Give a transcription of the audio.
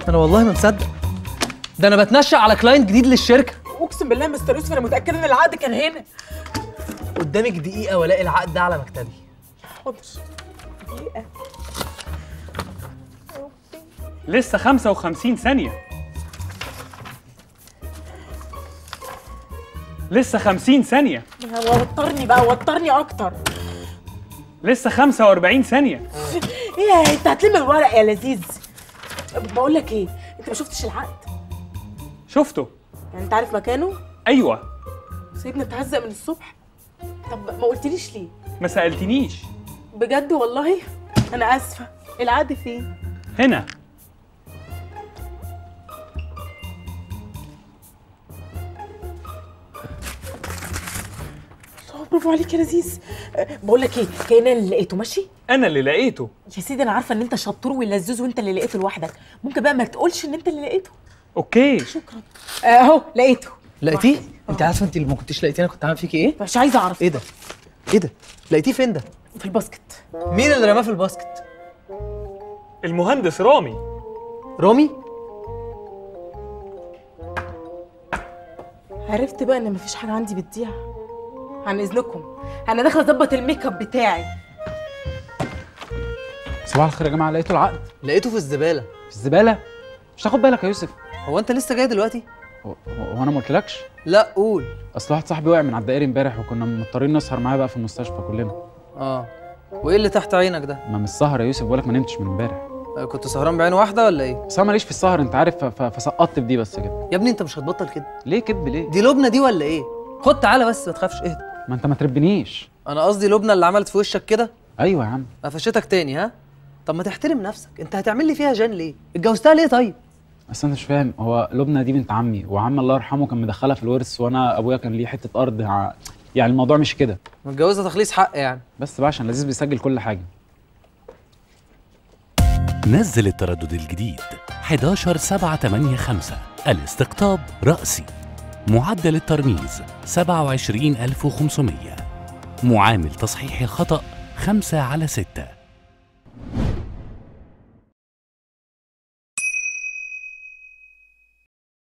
انا والله ما مصدق ده انا بتنشأ على كلاينت جديد للشركه اقسم بالله يا مستر يوسف انا متاكده ان العقد كان هنا قدامك دقيقه والاقي العقد ده على مكتبي حاضر دقيقه لسه 55 ثانية لسه 50 ثانية وترني بقى وترني اكتر لسه 45 ثانية ايه انت هتلم الورق يا لذيذ بقول لك ايه انت ما شفتش العقد شفته يعني انت عارف مكانه أيوة سيبنا اتهزق من الصبح طب ما قلتليش ليه ما سألتنيش بجد والله انا اسفه العقد فين هنا الله برافو عليك يا لذيذ أه، بقول لك ايه كأن انا اللي لقيته ماشي أنا اللي لقيته يا سيدي انا عارفه ان انت شطور ولذوذ وانت اللي لقيته لوحدك ممكن بقى ما تقولش ان انت اللي لقيته أوكي شكرا آه، اهو لقيته لقيتيه انت عارفه انت اللي ما كنتش لقيتيه انا كنت عامل فيكي ايه مش عايزه اعرف ايه ده ايه ده لقيتيه فين ده في الباسكت مين اللي رماه في الباسكت المهندس رامي رامي عرفت بقى ان مفيش حاجه عندي بتضيع عن اذنكم انا داخله اظبط الميك اب بتاعي صباح الخير يا جماعه لقيتوا العقد لقيته في الزباله في الزباله مش تاخد بالك يا يوسف هو انت لسه جاي دلوقتي هو, هو انا ما قلتلكش لا قول اصل واحد صاحبي وقع من على الدائري امبارح وكنا مضطرين نسهر معاه بقى في المستشفى كلنا اه وايه اللي تحت عينك ده ما مش سهر يا يوسف بقولك ما نمتش من امبارح آه، كنت سهران بعين واحده ولا ايه بس انا ماليش في السهر انت عارف ف- ف- فسقطت في دي بس كده يا ابني انت مش هتبطل كده ليه كدب ليه دي لبنى دي ولا ايه خد تعالى بس ما تخافش اهدى ما انت ما تربنيش انا قصدي لبنى اللي عملت في وشك كده ايوه يا عم قفشتك تاني ها طب ما تحترم نفسك انت هتعمل لي فيها جان ليه اتجوزتها ليه طيب بس انت مش فاهم هو لبنى دي بنت عمي وعم الله يرحمه كان مدخلها في الورث وانا ابويا كان ليه حته ارض ع- يعني الموضوع مش كده متجوزها تخليص حق يعني بس بقى عشان لذيذ بيسجل كل حاجه نزل التردد الجديد 11 7 8 5 الاستقطاب رأسي معدل الترميز 27500 معامل تصحيح الخطأ 5 على 6